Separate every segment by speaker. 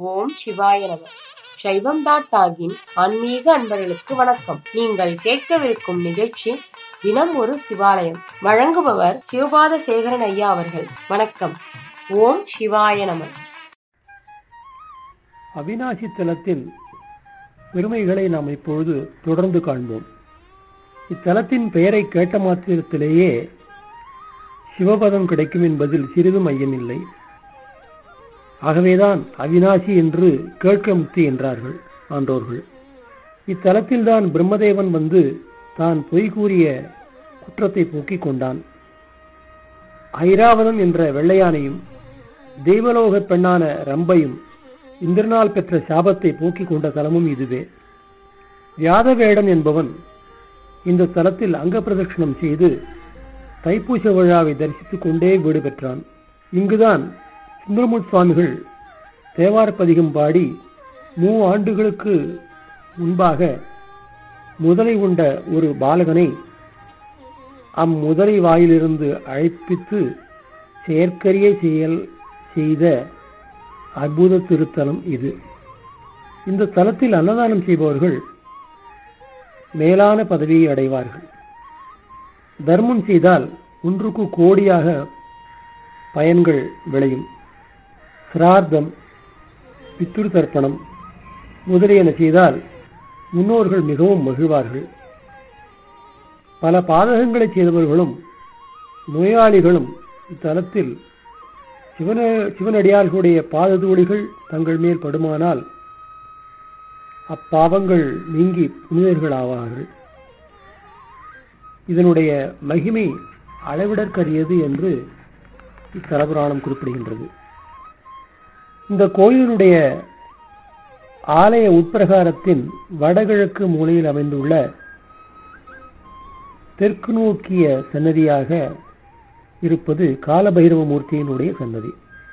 Speaker 1: ஓம் சிவாய நம சைவம் டாட் டாகின் ஆன்மீக அன்பர்களுக்கு வணக்கம் நீங்கள் கேட்கவிருக்கும் நிகழ்ச்சி தினம் ஒரு சிவாலயம் வழங்குபவர் சிவபாத சேகரன் ஐயா அவர்கள் வணக்கம் ஓம் சிவாய நம
Speaker 2: அவிநாசி தலத்தின் பெருமைகளை நாம் இப்பொழுது தொடர்ந்து காண்போம் இத்தலத்தின் பெயரை கேட்ட மாத்திரத்திலேயே சிவபதம் கிடைக்கும் என்பதில் சிறிதும் ஐயமில்லை ஆகவேதான் அவிநாசி என்று கேட்க முக்தி என்றார்கள் ஆன்றோர்கள் இத்தலத்தில்தான் பிரம்மதேவன் வந்து தான் பொய் கூறிய குற்றத்தை போக்கிக் கொண்டான் ஐராவதம் என்ற வெள்ளையானையும் தெய்வலோக பெண்ணான ரம்பையும் இந்திரனால் பெற்ற சாபத்தை போக்கிக் கொண்ட தலமும் இதுவே வியாதவேடன் என்பவன் இந்த தலத்தில் அங்க பிரதட்சணம் செய்து தைப்பூச விழாவை தரிசித்துக் கொண்டே வீடு பெற்றான் இங்குதான் சுந்தரமூர்த்தி சுவாமிகள் தேவார பதிகம் பாடி மூ ஆண்டுகளுக்கு முன்பாக முதலை உண்ட ஒரு பாலகனை அம்முதலை வாயிலிருந்து அழைப்பித்து செயற்கரிய செயல் செய்த அற்புத திருத்தலம் இது இந்த தலத்தில் அன்னதானம் செய்பவர்கள் மேலான பதவியை அடைவார்கள் தர்மம் செய்தால் ஒன்றுக்கு கோடியாக பயன்கள் விளையும் சிரார்த்தம் பித்துரு தர்ப்பணம் முதலியன செய்தால் முன்னோர்கள் மிகவும் மகிழ்வார்கள் பல பாதகங்களை செய்தவர்களும் நோயாளிகளும் இத்தலத்தில் சிவன சிவனடியார்களுடைய பாததூளிகள் தங்கள் மேல் படுமானால் அப்பாவங்கள் நீங்கி புனிதர்கள் ஆவார்கள் இதனுடைய மகிமை அளவிடற்கரியது என்று இத்தலபுராணம் குறிப்பிடுகின்றது இந்த கோயிலினுடைய ஆலய உட்பிரகாரத்தின் வடகிழக்கு மூலையில் அமைந்துள்ள தெற்கு நோக்கிய சன்னதியாக இருப்பது காலபைரவ மூர்த்தியினுடைய சன்னதி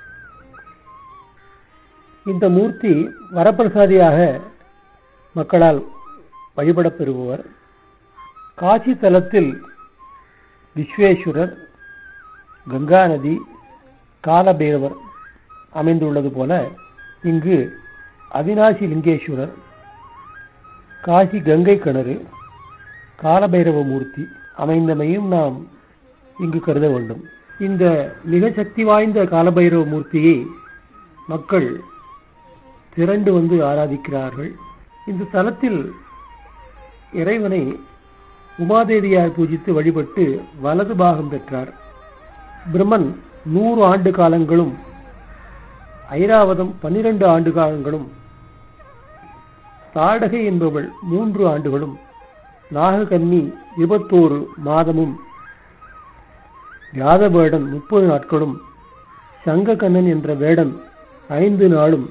Speaker 2: இந்த மூர்த்தி வரப்பிரசாதியாக மக்களால் வழிபடப் பெறுபவர் காசி தலத்தில் விஸ்வேஸ்வரர் கங்கா நதி காலபைரவர் அமைந்துள்ளது போல இங்கு அவினாசி லிங்கேஸ்வரர் காசி கங்கை கிணறு காலபைரவ மூர்த்தி அமைந்தமையும் நாம் இங்கு கருத வேண்டும் இந்த மிக சக்தி வாய்ந்த காலபைரவ மூர்த்தியை மக்கள் திரண்டு வந்து ஆராதிக்கிறார்கள் இந்த தலத்தில் இறைவனை உமாதேவியார் பூஜித்து வழிபட்டு வலது பாகம் பெற்றார் பிரம்மன் நூறு ஆண்டு காலங்களும் ஐராவதம் பன்னிரண்டு ஆண்டு காலங்களும் தாடகை என்பவள் மூன்று ஆண்டுகளும் நாககன்னி இருபத்தோரு மாதமும் வியாத வேடன் முப்பது நாட்களும் சங்ககண்ணன் என்ற வேடன் ஐந்து நாளும்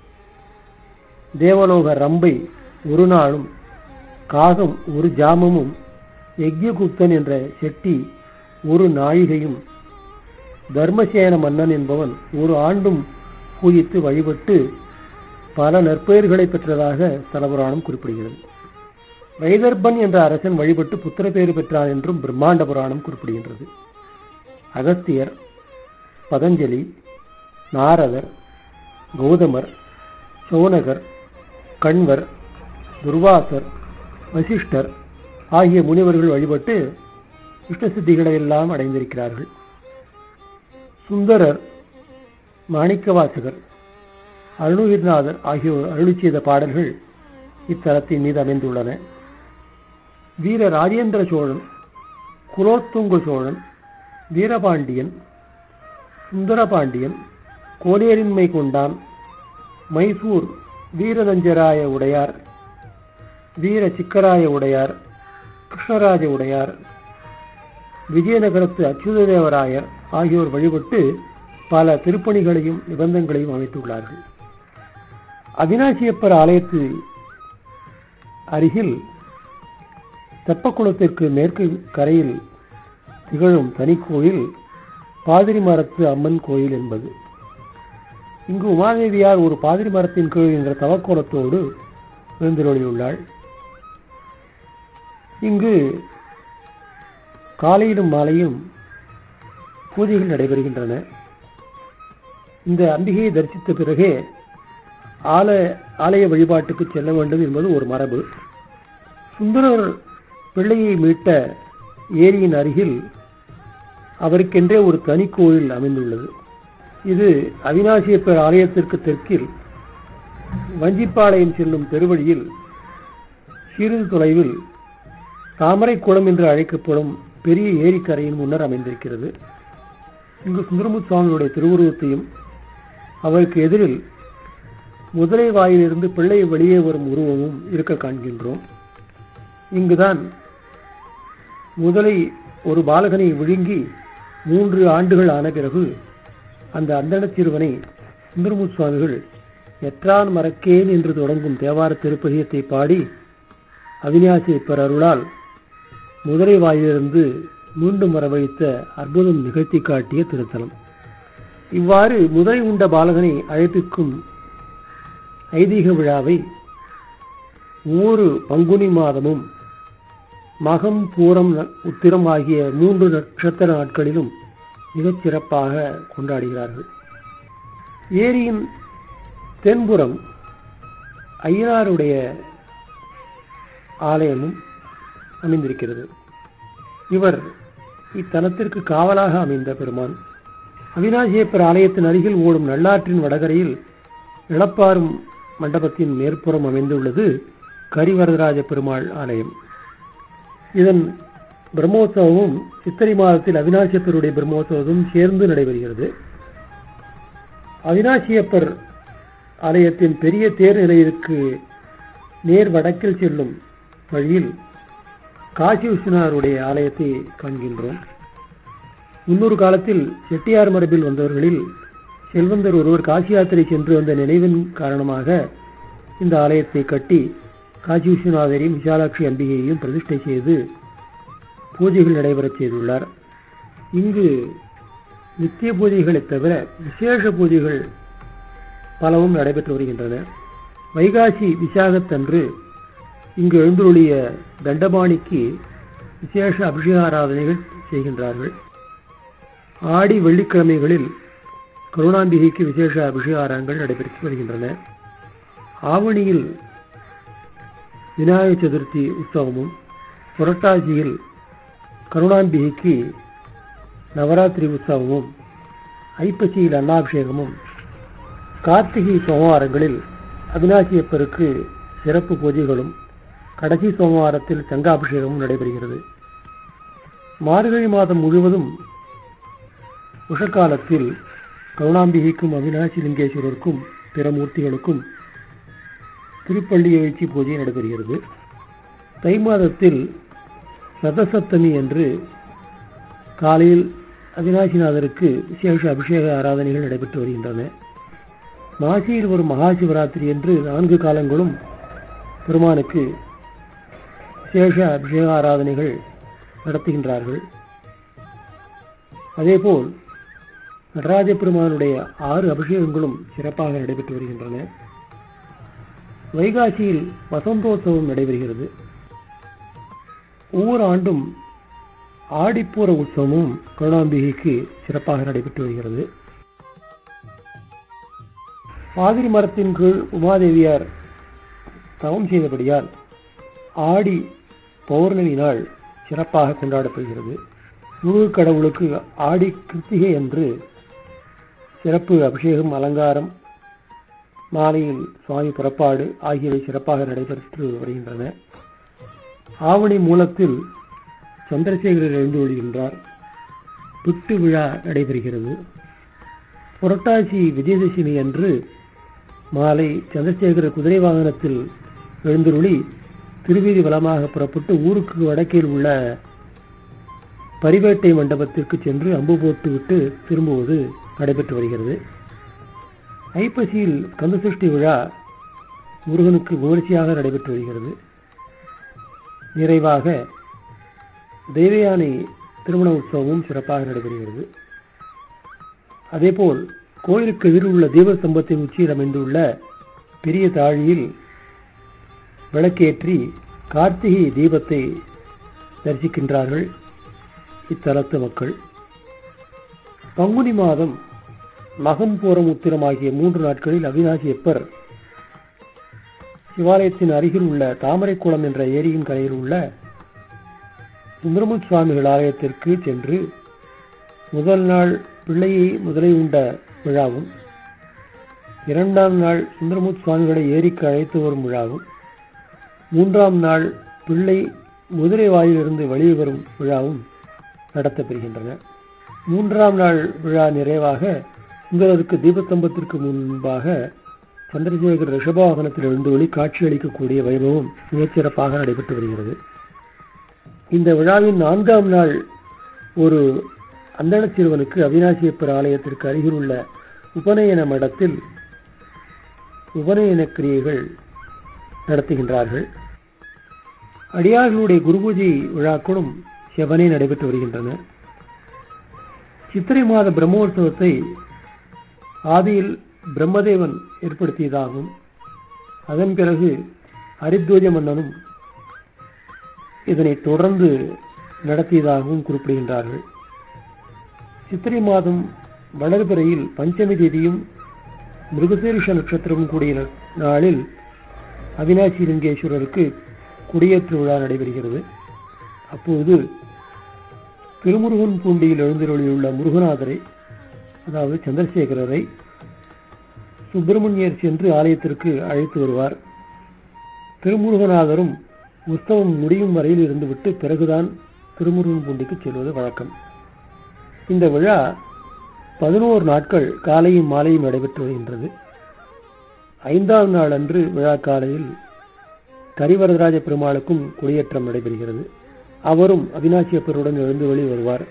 Speaker 2: தேவலோக ரம்பை ஒரு நாளும் காகம் ஒரு ஜாமமும் யக்ஞகுப்தன் என்ற செட்டி ஒரு நாழிகையும் தர்மசேன மன்னன் என்பவன் ஒரு ஆண்டும் பூஜித்து வழிபட்டு பல நற்பெயர்களை பெற்றதாக தலபுராணம் குறிப்பிடுகிறது வைதர்பன் என்ற அரசன் வழிபட்டு புத்திரப்பேறு பெற்றான் என்றும் பிரம்மாண்ட புராணம் குறிப்பிடுகின்றது அகஸ்தியர் பதஞ்சலி நாரதர் கௌதமர் சோனகர் கண்வர் துர்வாசர் வசிஷ்டர் ஆகிய முனிவர்கள் வழிபட்டு இஷ்ட சித்திகளை எல்லாம் அடைந்திருக்கிறார்கள் சுந்தரர் மாணிக்கவாசகர் அருணகிரிநாதர் ஆகியோர் அருளி செய்த பாடல்கள் இத்தலத்தின் மீது அமைந்துள்ளன வீர ராஜேந்திர சோழன் குலோத்துங்க சோழன் வீரபாண்டியன் சுந்தரபாண்டியன் கோலேரின்மை கொண்டான் மைசூர் வீரதஞ்சராய உடையார் வீர சிக்கராய உடையார் கிருஷ்ணராஜ உடையார் விஜயநகரத்து அச்சுததேவராயர் ஆகியோர் வழிபட்டு பல திருப்பணிகளையும் நிபந்தங்களையும் அமைத்துள்ளார்கள் அவினாசியப்பர் ஆலயத்து அருகில் தெப்பக்குளத்திற்கு மேற்கு கரையில் திகழும் தனி கோயில் பாதிரி மரத்து அம்மன் கோயில் என்பது இங்கு உமாதேவியார் ஒரு பாதிரி மரத்தின் கீழ் என்ற தவக்கோலத்தோடு எழுந்தருளியுள்ளாள் இங்கு காலையிலும் மாலையும் பூஜைகள் நடைபெறுகின்றன இந்த அம்பிகையை தரிசித்த பிறகே ஆலய ஆலய வழிபாட்டுக்கு செல்ல வேண்டும் என்பது ஒரு மரபு சுந்தரர் பிள்ளையை மீட்ட ஏரியின் அருகில் அவருக்கென்றே ஒரு தனி கோயில் அமைந்துள்ளது இது அவினாசியப்பர் ஆலயத்திற்கு தெற்கில் வஞ்சிப்பாளையம் செல்லும் பெருவழியில் சிறிது தொலைவில் தாமரை குளம் என்று அழைக்கப்படும் பெரிய ஏரிக்கரையின் முன்னர் அமைந்திருக்கிறது இங்கு சுந்தரமுத்து சுவாமியுடைய திருவுருவத்தையும் அவருக்கு எதிரில் முதலை வாயிலிருந்து பிள்ளை வெளியே வரும் உருவமும் இருக்க காண்கின்றோம் இங்குதான் முதலை ஒரு பாலகனை விழுங்கி மூன்று ஆண்டுகள் ஆன பிறகு அந்த அந்தண சிறுவனை சுந்தரமுத்து சுவாமிகள் எற்றான் மறக்கேன் என்று தொடங்கும் தேவார திருப்பதியத்தை பாடி அவிநாசியப்பர் அருளால் முதலை வாயிலிருந்து மீண்டும் வரவழைத்த அற்புதம் நிகழ்த்தி காட்டிய திருத்தலம் இவ்வாறு முதலை உண்ட பாலகனை அழைப்பிக்கும் ஐதீக விழாவை ஒவ்வொரு பங்குனி மாதமும் மகம் பூரம் உத்திரம் ஆகிய மூன்று நட்சத்திர நாட்களிலும் மிகச் சிறப்பாக கொண்டாடுகிறார்கள் ஏரியின் தென்புறம் ஐயனாருடைய ஆலயமும் அமைந்திருக்கிறது இவர் இத்தலத்திற்கு காவலாக அமைந்த பெருமான் அவினாசியப்பர் ஆலயத்தின் அருகில் ஓடும் நல்லாற்றின் வடகரையில் இளப்பாறும் மண்டபத்தின் மேற்புறம் அமைந்துள்ளது கரிவரதராஜ பெருமாள் ஆலயம் இதன் பிரம்மோற்சவமும் சித்திரை மாதத்தில் அவினாசியப்பருடைய பிரம்மோற்சவமும் சேர்ந்து நடைபெறுகிறது அவினாசியப்பர் ஆலயத்தின் பெரிய தேர் நிலையத்திற்கு நேர் வடக்கில் செல்லும் வழியில் காசி விஸ்வநாதருடைய ஆலயத்தை காண்கின்றோம் முன்னொரு காலத்தில் செட்டியார் மரபில் வந்தவர்களில் செல்வந்தர் ஒருவர் காசி யாத்திரை சென்று வந்த நினைவின் காரணமாக இந்த ஆலயத்தை கட்டி காசி விஸ்வநாதரையும் விசாலாட்சி அம்பிகையையும் பிரதிஷ்டை செய்து பூஜைகள் நடைபெறச் செய்துள்ளார் இங்கு நித்திய பூஜைகளைத் தவிர விசேஷ பூஜைகள் பலவும் நடைபெற்று வருகின்றன வைகாசி விசாகத்தன்று இங்கு எழுந்துள்ள தண்டபாணிக்கு விசேஷ அபிஷேக ஆராதனைகள் செய்கின்றார்கள் ஆடி வெள்ளிக்கிழமைகளில் கருணாம்பிகைக்கு விசேஷ அபிஷேக ஆராதனைகள் நடைபெற்று வருகின்றன ஆவணியில் விநாயகர் சதுர்த்தி உற்சவமும் புரட்டாசியில் கருணாம்பிகைக்கு நவராத்திரி உற்சவமும் ஐப்பசியில் அன்னாபிஷேகமும் கார்த்திகை சோமவாரங்களில் அவினாசியப்பருக்கு சிறப்பு பூஜைகளும் கடைசி சோமவாரத்தில் சங்காபிஷேகமும் நடைபெறுகிறது மார்கழி மாதம் முழுவதும் உஷக்காலத்தில் கருணாம்பிகைக்கும் அவினாசி லிங்கேஸ்வரருக்கும் பிற மூர்த்திகளுக்கும் திருப்பள்ளி எழுச்சி பூஜை நடைபெறுகிறது தை மாதத்தில் ரதசப்தமி என்று காலையில் அவினாசிநாதருக்கு விசேஷ அபிஷேக ஆராதனைகள் நடைபெற்று வருகின்றன மாசியில் வரும் மகா சிவராத்திரி என்று நான்கு காலங்களும் பெருமானுக்கு விசேஷ அபிஷேக ஆராதனைகள் நடத்துகின்றார்கள் அதேபோல் நடராஜ பெருமானுடைய ஆறு அபிஷேகங்களும் சிறப்பாக நடைபெற்று வருகின்றன வைகாசியில் வசந்தோத்சவம் நடைபெறுகிறது ஒவ்வொரு ஆண்டும் ஆடிப்பூர உற்சவமும் கருணாம்பிகைக்கு சிறப்பாக நடைபெற்று வருகிறது பாதிரி மரத்தின் கீழ் உமாதேவியார் தவம் செய்தபடியால் ஆடி பௌர்ணமி நாள் சிறப்பாக கொண்டாடப்படுகிறது முருகு கடவுளுக்கு ஆடி கிருத்திகை என்று சிறப்பு அபிஷேகம் அலங்காரம் மாலையில் சுவாமி புறப்பாடு ஆகியவை சிறப்பாக நடைபெற்று வருகின்றன ஆவணி மூலத்தில் சந்திரசேகரர் எழுந்து கொள்கின்றார் பிட்டு விழா நடைபெறுகிறது புரட்டாசி விஜயதசமி அன்று மாலை சந்திரசேகர குதிரை வாகனத்தில் எழுந்துருளி திருவீதி வளமாக புறப்பட்டு ஊருக்கு வடக்கில் உள்ள பரிவேட்டை மண்டபத்திற்கு சென்று அம்பு போட்டுவிட்டு திரும்புவது நடைபெற்று வருகிறது ஐப்பசியில் கந்தசஷ்டி விழா முருகனுக்கு விமர்சையாக நடைபெற்று வருகிறது நிறைவாக தெய்வயானை திருமண உற்சவமும் சிறப்பாக நடைபெறுகிறது அதேபோல் கோயிலுக்கு எதிரில் உள்ள தீபஸ்தம்பத்தின் உச்சியில் அமைந்துள்ள பெரிய தாழியில் விளக்கேற்றி கார்த்திகை தீபத்தை தரிசிக்கின்றார்கள் இத்தலத்து மக்கள் பங்குனி மாதம் மகம் பூரம் உத்திரம் ஆகிய மூன்று நாட்களில் அவிநாசியப்பர் சிவாலயத்தின் அருகில் உள்ள தாமரைக்குளம் என்ற ஏரியின் கரையில் உள்ள சுந்தரமுத் சுவாமிகள் ஆலயத்திற்கு சென்று முதல் நாள் பிள்ளையை முதலை உண்ட விழாவும் இரண்டாம் நாள் சுந்தரமுத் சுவாமிகளை ஏரிக்கு அழைத்து வரும் விழாவும் மூன்றாம் நாள் பிள்ளை குதிரை வாயிலிருந்து வெளியே வரும் விழாவும் நடத்தப்பெறுகின்றன மூன்றாம் நாள் விழா நிறைவாக சுந்தரருக்கு தீபத்தம்பத்திற்கு முன்பாக சந்திரசேகர் ரிஷபவாகனத்தில் எழுந்தொழி காட்சியளிக்கக்கூடிய வைபவம் மிகச்சிறப்பாக நடைபெற்று வருகிறது இந்த விழாவின் நான்காம் நாள் ஒரு அந்தண சிறுவனுக்கு அவினாசியப்பர் ஆலயத்திற்கு அருகில் உள்ள உபநயன மடத்தில் உபநயன கிரியைகள் நடத்துகின்றார்கள் அடியார்களுடைய குருபூஜை விழாக்களும் செவனே நடைபெற்று வருகின்றன சித்திரை மாத பிரம்மோற்சவத்தை ஆதியில் பிரம்மதேவன் ஏற்படுத்தியதாகும் அதன் பிறகு ஹரித்வஜ மன்னனும் இதனை தொடர்ந்து நடத்தியதாகவும் குறிப்பிடுகின்றார்கள் சித்திரை மாதம் வளர்பிறையில் பஞ்சமி தேதியும் மிருகசீரிஷ நட்சத்திரமும் கூடிய நாளில் அவினாசி லிங்கேஸ்வரருக்கு குடியேற்று விழா நடைபெறுகிறது அப்போது திருமுருகன் பூண்டியில் எழுந்தருளியுள்ள முருகநாதரை அதாவது சந்திரசேகரரை சுப்பிரமணியர் சென்று ஆலயத்திற்கு அழைத்து வருவார் திருமுருகநாதரும் உற்சவம் முடியும் வரையில் இருந்துவிட்டு பிறகுதான் திருமுருகன் பூண்டிக்கு செல்வது வழக்கம் இந்த விழா பதினோரு நாட்கள் காலையும் மாலையும் நடைபெற்று வருகின்றது ஐந்தாம் நாள் அன்று விழா காலையில் கரிவரதராஜ பெருமாளுக்கும் குடியேற்றம் நடைபெறுகிறது அவரும் அவினாசியப்பருடன் எழுந்து வெளி வருவார்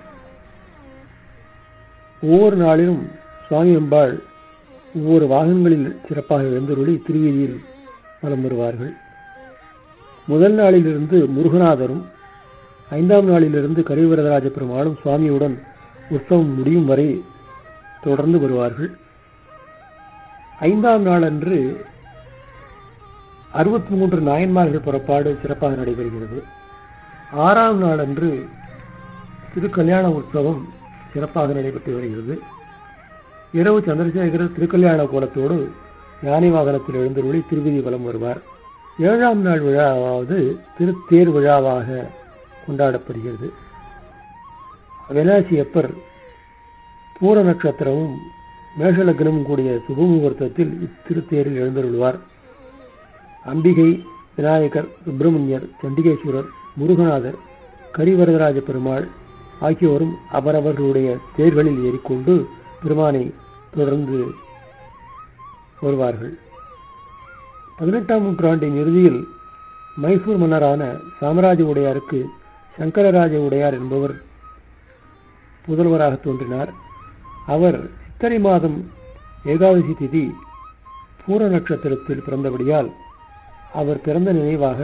Speaker 2: ஒவ்வொரு நாளிலும் சுவாமி அம்பாள் ஒவ்வொரு வாகனங்களில் சிறப்பாக எழுந்தருளி திருவீதியில் வலம் வருவார்கள் முதல் நாளிலிருந்து முருகநாதரும் ஐந்தாம் நாளிலிருந்து கரிவரதராஜ பெருமாளும் சுவாமியுடன் உற்சவம் முடியும் வரை தொடர்ந்து வருவார்கள் ஐந்தாம் நாள் அன்று அறுபத்தி மூன்று நாயன்மார்கள் புறப்பாடு சிறப்பாக நடைபெறுகிறது ஆறாம் நாள் அன்று திருக்கல்யாண உற்சவம் சிறப்பாக நடைபெற்று வருகிறது இரவு சந்திரசேகரர் திருக்கல்யாண கோலத்தோடு யானை வாகனத்தில் எழுந்தருளி திருவிதி வலம் வருவார் ஏழாம் நாள் விழாவாவது திருத்தேர் விழாவாக கொண்டாடப்படுகிறது அவினாசியப்பர் பூர நட்சத்திரமும் மேஷலக்னமும் கூடிய சுபமுகூர்த்தத்தில் இத்திருத்தேரில் எழுந்தருள்வார் அம்பிகை விநாயகர் சுப்பிரமணியர் சண்டிகேஸ்வரர் முருகநாதர் கரிவரதராஜ பெருமாள் ஆகியோரும் அவரவர்களுடைய தேர்களில் ஏறிக்கொண்டு பெருமானை தொடர்ந்து வருவார்கள் பதினெட்டாம் நூற்றாண்டின் இறுதியில் மைசூர் மன்னரான சாமராஜ உடையாருக்கு சங்கரராஜ உடையார் என்பவர் புதல்வராக தோன்றினார் அவர் சித்திரை மாதம் ஏகாதசி திதி பூர நட்சத்திரத்தில் பிறந்தபடியால் அவர் பிறந்த நினைவாக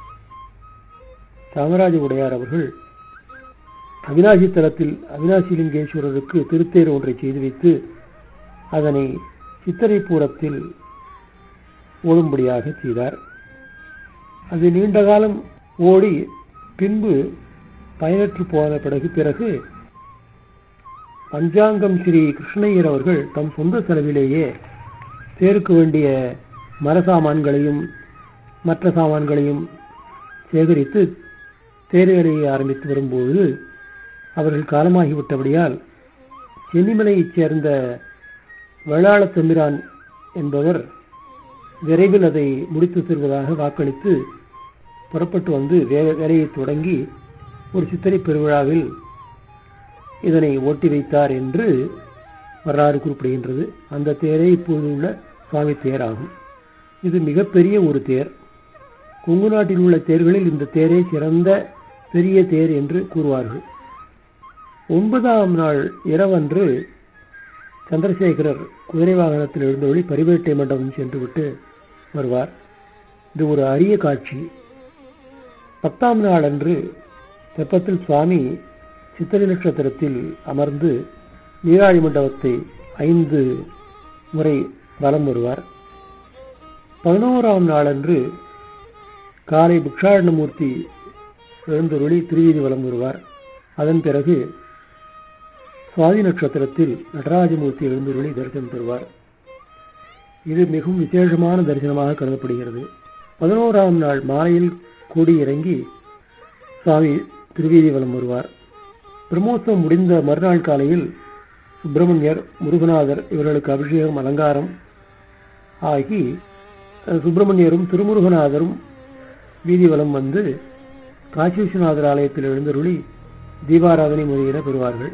Speaker 2: சாமராஜ உடையார் அவர்கள் அவினாசி தலத்தில் அவினாசி லிங்கேஸ்வரருக்கு திருத்தேர் ஒன்றை செய்து வைத்து அதனை சித்திரை பூரத்தில் ஓடும்படியாக செய்தார் அது நீண்ட காலம் ஓடி பின்பு பயனற்று போன பிறகு பிறகு பஞ்சாங்கம் ஸ்ரீ கிருஷ்ணய்யர் அவர்கள் தம் சொந்த செலவிலேயே தேருக்கு வேண்டிய மர சாமான்களையும் மற்ற சாமான்களையும் சேகரித்து தேர் வேலையை ஆரம்பித்து வரும்போது அவர்கள் காலமாகிவிட்டபடியால் சென்னிமலையைச் சேர்ந்த வேளாள தம்பிரான் என்பவர் விரைவில் அதை முடித்து தருவதாக வாக்களித்து புறப்பட்டு வந்து வே- வேலையை தொடங்கி ஒரு சித்திரை பெருவிழாவில் இதனை ஓட்டி வைத்தார் என்று வரலாறு குறிப்பிடுகின்றது அந்த தேரே இப்போது உள்ள சுவாமி தேர் ஆகும் இது மிகப்பெரிய ஒரு தேர் கொங்கு நாட்டில் உள்ள தேர்களில் இந்த தேரே சிறந்த பெரிய தேர் என்று கூறுவார்கள் ஒன்பதாம் நாள் இரவன்று சந்திரசேகரர் குதிரை வாகனத்தில் எழுந்தவழி பரிவேட்டை மண்டபம் சென்றுவிட்டு வருவார் இது ஒரு அரிய காட்சி பத்தாம் நாள் அன்று தெப்பத்தில் சுவாமி சித்திரை நட்சத்திரத்தில் அமர்ந்து நீராழி மண்டபத்தை ஐந்து முறை வலம் வருவார் பதினோராம் நாளன்று காலை பிக்ஷாடனமூர்த்தி எழுந்தருளி திருவீதி வலம் வருவார் அதன் பிறகு சுவாதி நட்சத்திரத்தில் நடராஜமூர்த்தி எழுந்தருளி தரிசனம் பெறுவார் இது மிகவும் விசேஷமான தரிசனமாக கருதப்படுகிறது பதினோராம் நாள் மாலையில் கூடி இறங்கி சுவாமி திருவீதி வலம் வருவார் பிரம்மோத்சவம் முடிந்த மறுநாள் காலையில் சுப்பிரமணியர் முருகநாதர் இவர்களுக்கு அபிஷேகம் அலங்காரம் ஆகி அஹ், சுப்பிரமணியரும் திருமுருகநாதரும் வீதி வலம் வந்து காசி விஸ்வநாதர் ஆலயத்தில் எழுந்தருளி தீபாராதனை முறையிட பெறுவார்கள்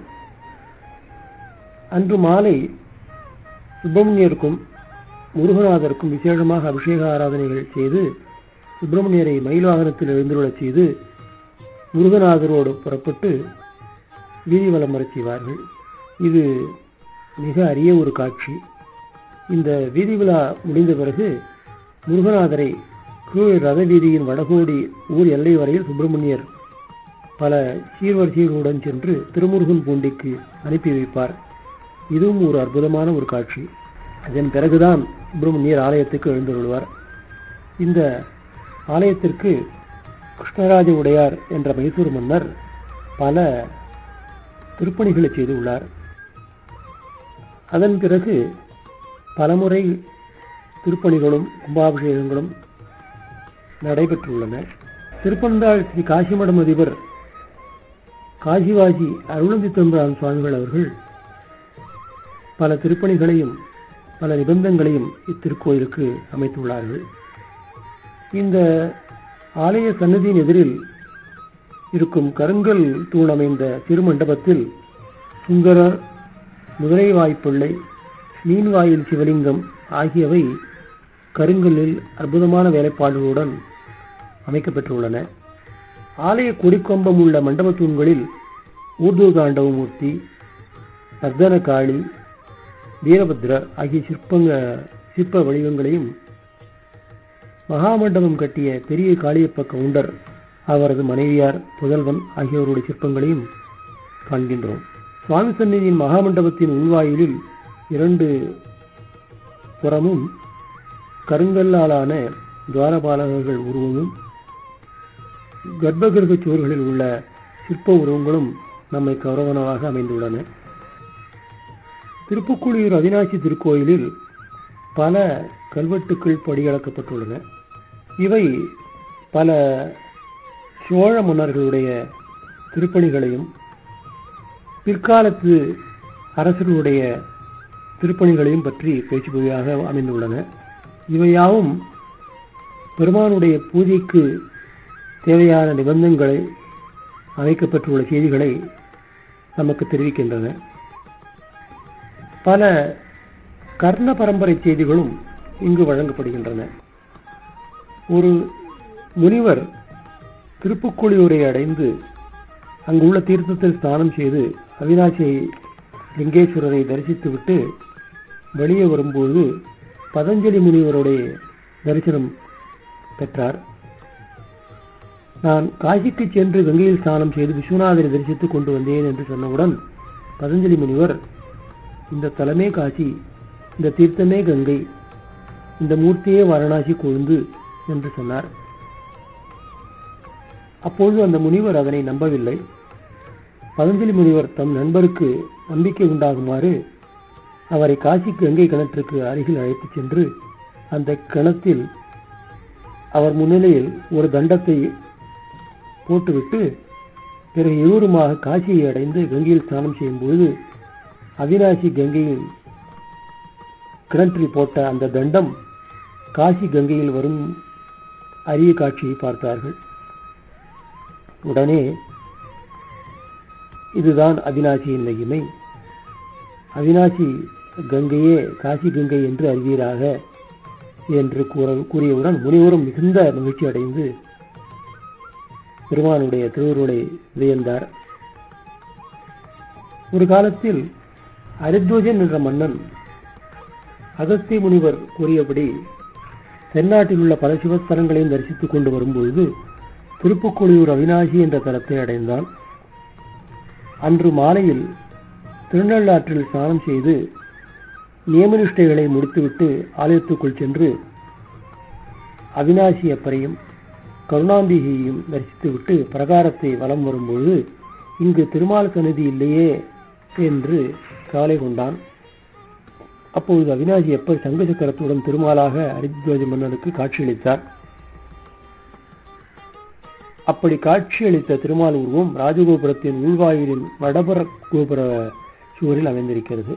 Speaker 2: அன்று மாலை சுப்பிரமணியருக்கும் முருகநாதருக்கும் விசேஷமாக அபிஷேக ஆராதனைகள் செய்து சுப்பிரமணியரை மயில் வாகனத்தில் எழுந்துள்ளச் செய்து முருகநாதரோடு புறப்பட்டு வீதி வலம் வரச் செய்வார்கள் இது மிக அரிய ஒரு காட்சி இந்த வீதி விழா முடிந்த பிறகு முருகநாதரை கீழ் ரத வீதியின் வடகோடி ஊர் எல்லை வரையில் சுப்பிரமணியர் பல சீர்வரிசைகளுடன் சென்று திருமுருகன் பூண்டிக்கு அனுப்பி வைப்பார் இதுவும் ஒரு அற்புதமான ஒரு காட்சி அதன் பிறகுதான் சுப்பிரமணியர் ஆலயத்துக்கு எழுந்துள்ளார் இந்த ஆலயத்திற்கு கிருஷ்ணராஜ உடையார் என்ற மைசூர் மன்னர் பல திருப்பணிகளை செய்துள்ளார் அதன் பிறகு பலமுறை திருப்பணிகளும் கும்பாபிஷேகங்களும் நடைபெற்றுள்ளன திருப்பந்தாள் ஸ்ரீ காசிமடம் அதிபர் காசிவாசி அருளந்தி தம்பிரான் சுவாமிகள் அவர்கள் பல திருப்பணிகளையும் பல நிபந்தங்களையும் இத்திருக்கோயிலுக்கு அமைத்துள்ளார்கள் இந்த ஆலய சன்னதியின் எதிரில் இருக்கும் கருங்கல் தூண் அமைந்த திருமண்டபத்தில் சுந்தரர் முதலை வாய்ப்பிள்ளை மீன்வாயில் சிவலிங்கம் ஆகியவை கருங்கல்லில் அற்புதமான வேலைப்பாடுகளுடன் அமைக்கப்பெற்றுள்ளன ஆலய கொடிக்கொம்பம் உள்ள மண்டபத் தூண்களில் ஊர்து தாண்டவமூர்த்தி நர்தன காளி வீரபத்ரர் ஆகிய சிற்பங்க சிற்ப வடிவங்களையும் மகாமண்டபம் கட்டிய பெரிய காளியப்ப கவுண்டர் அவரது மனைவியார் புதல்வன் ஆகியோருடைய சிற்பங்களையும் காண்கின்றோம் சுவாமி சந்நிதியின் மகாமண்டபத்தின் உள்வாயிலில் இரண்டு புறமும் கருங்கல்லாலான துவாரபாலகர்கள் உருவமும் கர்ப்பகிருக சுவர்களில் உள்ள சிற்ப உருவங்களும் நம்மை கௌரவனமாக அமைந்துள்ளன திருப்புக்குளியூர் அவினாசி திருக்கோயிலில் பல கல்வெட்டுக்கள் படியளக்கப்பட்டுள்ளன இவை பல சோழ மன்னர்களுடைய திருப்பணிகளையும் பிற்காலத்து அரசர்களுடைய திருப்பணிகளையும் பற்றி பேச்சுபொழியாக அமைந்துள்ளன இவையாவும் பெருமானுடைய பூஜைக்கு தேவையான நிபந்தங்களை அமைக்கப்பட்டுள்ள செய்திகளை நமக்கு தெரிவிக்கின்றன பல கர்ண பரம்பரை செய்திகளும் இங்கு வழங்கப்படுகின்றன ஒரு முனிவர் திருப்புக்குழியூரை அடைந்து அங்குள்ள தீர்த்தத்தில் ஸ்நானம் செய்து அவினாசி லிங்கேஸ்வரரை தரிசித்துவிட்டு வெளியே வரும்போது பதஞ்சலி முனிவருடைய தரிசனம் பெற்றார் நான் காசிக்கு சென்று கங்கையில் ஸ்நானம் செய்து விஸ்வநாதரை தரிசித்துக் கொண்டு வந்தேன் என்று சொன்னவுடன் பதஞ்சலி முனிவர் இந்த தலமே காசி இந்த தீர்த்தமே கங்கை இந்த மூர்த்தியே வாரணாசி கொழுந்து என்று சொன்னார் அப்பொழுது அந்த முனிவர் அதனை நம்பவில்லை பதஞ்சலி முனிவர் தம் நண்பருக்கு நம்பிக்கை உண்டாகுமாறு அவரை காசி கங்கை கிணற்றுக்கு அருகில் அழைத்துச் சென்று அந்த கிணத்தில் அவர் முன்னிலையில் ஒரு தண்டத்தை போட்டுவிட்டு பிறகு இருவருமாக காசியை அடைந்து கங்கையில் ஸ்நானம் செய்யும் பொழுது அவினாசி கங்கையில் கிணற்றில் போட்ட அந்த தண்டம் காசி கங்கையில் வரும் அரிய காட்சியை பார்த்தார்கள் உடனே இதுதான் அவினாசியின் மகிமை அவினாசி கங்கையே காசி கங்கை என்று அறிவீராக என்று கூற கூறியவுடன் முனிவரும் மிகுந்த மகிழ்ச்சி அடைந்து பெருமானுடைய திருவருளை வியந்தார் ஒரு காலத்தில் அரித்வஜன் என்ற மன்னன் அகஸ்திய முனிவர் கூறியபடி தென்னாட்டில் உள்ள பல சிவஸ்தலங்களையும் தரிசித்துக் கொண்டு வரும்பொழுது திருப்புக்கோளியூர் அவினாசி என்ற தலத்தை அடைந்தான் அன்று மாலையில் திருநள்ளாற்றில் ஸ்நானம் செய்து நியமனிஷ்டைகளை முடித்துவிட்டு ஆலயத்துக்குள் சென்று அவினாசி அப்பரையும் கருணாம்பிகையையும் தரிசித்துவிட்டு பிரகாரத்தை வலம் வரும்பொழுது இங்கு திருமால் சன்னதி இல்லையே என்று கவலை கொண்டான் அப்பொழுது அவினாசி எப்பர் சங்க சக்கரத்துடன் திருமாலாக அரித்வாஜ மன்னனுக்கு காட்சியளித்தார் அப்படி காட்சியளித்த திருமால் உருவம் ராஜகோபுரத்தின் உள்வாயிலின் வடபுற கோபுர சுவரில் அமைந்திருக்கிறது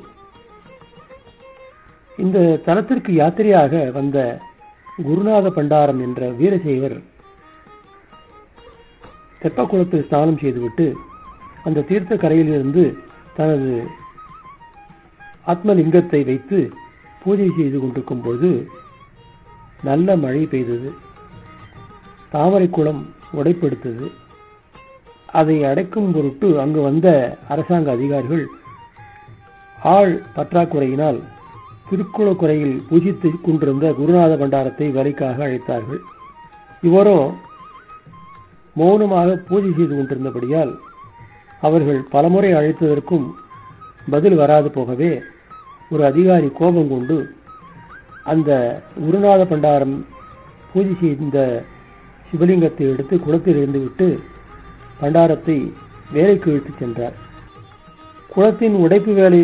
Speaker 2: இந்த தலத்திற்கு யாத்திரையாக வந்த குருநாத பண்டாரம் என்ற வீரசைவர் தெப்பக்குளத்தில் ஸ்நானம் செய்துவிட்டு அந்த தீர்த்த கரையிலிருந்து தனது ஆத்மலிங்கத்தை வைத்து பூஜை செய்து கொண்டிருக்கும் போது நல்ல மழை பெய்தது தாமரை குளம் உடைப்படுத்தது அதை அடைக்கும் பொருட்டு அங்கு வந்த அரசாங்க அதிகாரிகள் ஆள் பற்றாக்குறையினால் திருக்குளக்குறையில் பூஜித்துக் கொண்டிருந்த குருநாத பண்டாரத்தை வரைக்காக அழைத்தார்கள் இவரோ மௌனமாக பூஜை செய்து கொண்டிருந்தபடியால் அவர்கள் பலமுறை அழைத்ததற்கும் பதில் வராது போகவே ஒரு அதிகாரி கோபம் கொண்டு அந்த குருநாத பண்டாரம் பூஜை செய்த சிவலிங்கத்தை எடுத்து குளத்தில் இருந்துவிட்டு பண்டாரத்தை வேலைக்கு இழுத்துச் சென்றார் குளத்தின் உடைப்பு வேலை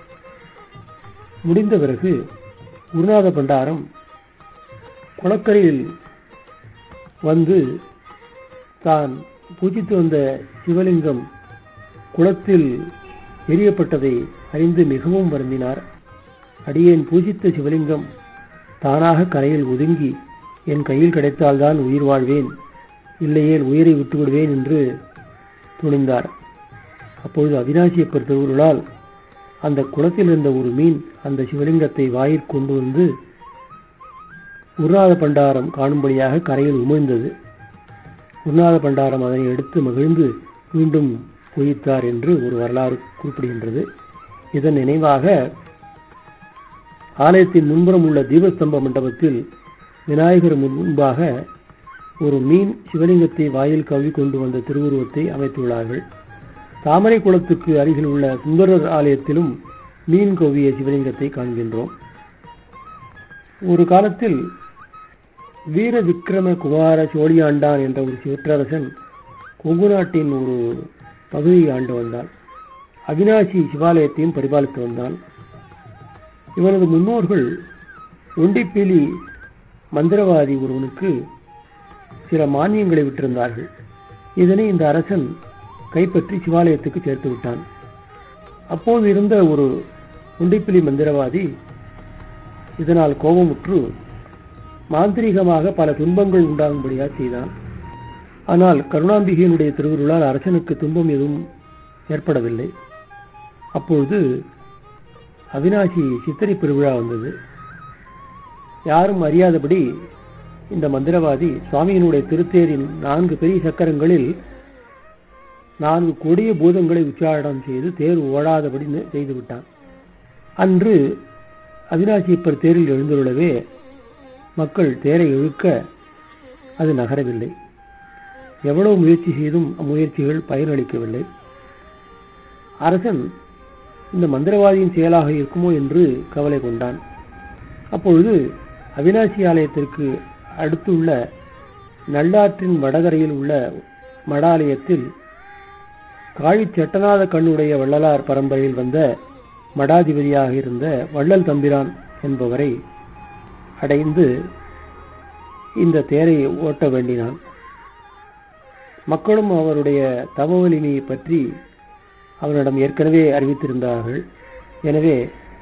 Speaker 2: முடிந்த பிறகு குருநாத பண்டாரம் குளக்கரையில் வந்து தான் பூஜித்து வந்த சிவலிங்கம் குளத்தில் எரியப்பட்டதை அறிந்து மிகவும் வருந்தினார் அடியேன் பூஜித்த சிவலிங்கம் தானாக கரையில் ஒதுங்கி என் கையில் கிடைத்தால்தான் உயிர் வாழ்வேன் இல்லையேல் உயிரை விட்டுவிடுவேன் என்று துணிந்தார் அப்பொழுது அவினாசியப்பர் திருவுருளால் அந்த குளத்தில் இருந்த ஒரு மீன் அந்த சிவலிங்கத்தை வாயிற் கொண்டு வந்து குருநாத பண்டாரம் காணும்படியாக கரையில் உமிழ்ந்தது குருநாத பண்டாரம் அதனை எடுத்து மகிழ்ந்து மீண்டும் குவித்தார் என்று ஒரு வரலாறு குறிப்பிடுகின்றது இதன் நினைவாக ஆலயத்தின் முன்புறம் உள்ள தீபஸ்தம்ப மண்டபத்தில் விநாயகர் முன்பாக ஒரு மீன் சிவலிங்கத்தை வாயில் கவி கொண்டு வந்த திருவுருவத்தை அமைத்துள்ளார்கள் தாமரை குளத்துக்கு அருகில் உள்ள சுந்தரர் ஆலயத்திலும் மீன் கவ்விய சிவலிங்கத்தை காண்கின்றோம் ஒரு காலத்தில் வீர விக்ரம குமார சோழியாண்டான் என்ற ஒரு சிற்றரசன் கொங்கு நாட்டின் ஒரு பகுதியை ஆண்டு வந்தான் அவினாசி சிவாலயத்தையும் பரிபாலித்து வந்தான் இவனது முன்னோர்கள் ஒண்டிப்பேலி மந்திரவாதி ஒருவனுக்கு சில மானியங்களை விட்டிருந்தார்கள் இதனை இந்த அரசன் கைப்பற்றி சிவாலயத்துக்கு சேர்த்து விட்டான் அப்போது இருந்த ஒரு ஒண்டிப்பிலி மந்திரவாதி இதனால் கோபமுற்று மாந்திரீகமாக பல துன்பங்கள் உண்டாகும்படியாக செய்தான் ஆனால் கருணாம்பிகையினுடைய திருவுருளால் அரசனுக்கு துன்பம் எதுவும் ஏற்படவில்லை அப்பொழுது அவினாசி சித்திரை பெருவிழா வந்தது யாரும் அறியாதபடி இந்த மந்திரவாதி சுவாமியினுடைய திருத்தேரின் நான்கு பெரிய சக்கரங்களில் நான்கு கொடிய பூதங்களை உச்சாரணம் செய்து தேர் ஓடாதபடி செய்து விட்டான் அன்று அவினாசியப்பர் தேரில் எழுந்துள்ளவே மக்கள் தேரை இழுக்க அது நகரவில்லை எவ்வளவு முயற்சி செய்தும் அம்முயற்சிகள் பயனளிக்கவில்லை அரசன் இந்த மந்திரவாதியின் செயலாக இருக்குமோ என்று கவலை கொண்டான் அப்பொழுது அவினாசி ஆலயத்திற்கு அடுத்துள்ள நல்லாற்றின் வடகரையில் உள்ள மடாலயத்தில் காழி சட்டநாத கண்ணுடைய வள்ளலார் பரம்பரையில் வந்த மடாதிபதியாக இருந்த வள்ளல் தம்பிரான் என்பவரை அடைந்து இந்த தேரை ஓட்ட வேண்டினான் மக்களும் அவருடைய தவ வலிமையை பற்றி அவனிடம் ஏற்கனவே அறிவித்திருந்தார்கள் எனவே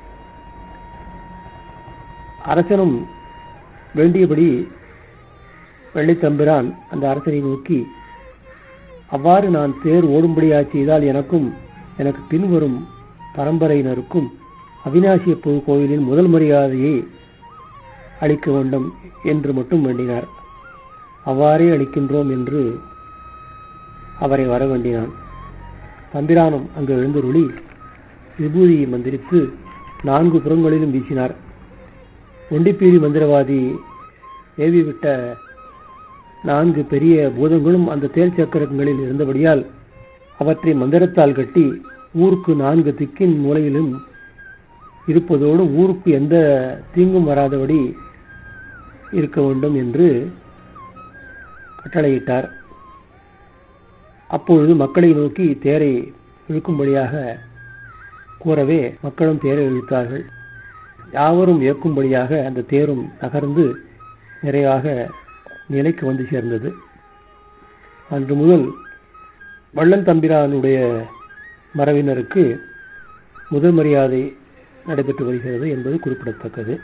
Speaker 2: அரசனும் வேண்டியபடி வெள்ளைத்தம்பிரான் அந்த அரசனை நோக்கி அவ்வாறு நான் தேர் ஓடும்படியா செய்தால் எனக்கும் எனக்கு பின்வரும் பரம்பரையினருக்கும் அவினாசிய கோயிலின் முதல் மரியாதையை அளிக்க வேண்டும் என்று மட்டும் வேண்டினார் அவ்வாறே அளிக்கின்றோம் என்று அவரை வர வேண்டினான் தம்பிரானும் அங்கு எழுந்தருளி விபூதியை மந்திரித்து நான்கு புறங்களிலும் வீசினார் ஒண்டிப்பீரி மந்திரவாதி ஏவிவிட்ட நான்கு பெரிய பூதங்களும் அந்த தேர் சக்கரங்களில் இருந்தபடியால் அவற்றை மந்திரத்தால் கட்டி ஊருக்கு நான்கு திக்கின் மூலையிலும் இருப்பதோடு ஊருக்கு எந்த தீங்கும் வராதபடி இருக்க வேண்டும் என்று கட்டளையிட்டார் அப்பொழுது மக்களை நோக்கி தேரை இழுக்கும்படியாக கூறவே மக்களும் தேரை இழுத்தார்கள் யாவரும் இயக்கும்படியாக அந்த தேரும் நகர்ந்து நிறைவாக நிலைக்கு வந்து சேர்ந்தது அன்று முதல் வள்ளல் தம்பிரானுடைய மரபினருக்கு முதல் மரியாதை நடைபெற்று வருகிறது என்பது குறிப்பிடத்தக்கது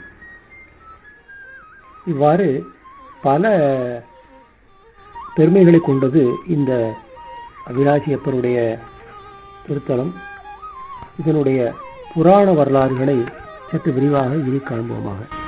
Speaker 2: இவ்வாறு பல பெருமைகளை கொண்டது இந்த அவினாசி அப்பருடைய திருத்தலம் இதனுடைய புராண வரலாறுகளை சற்று விரிவாக இனி காண்போமாக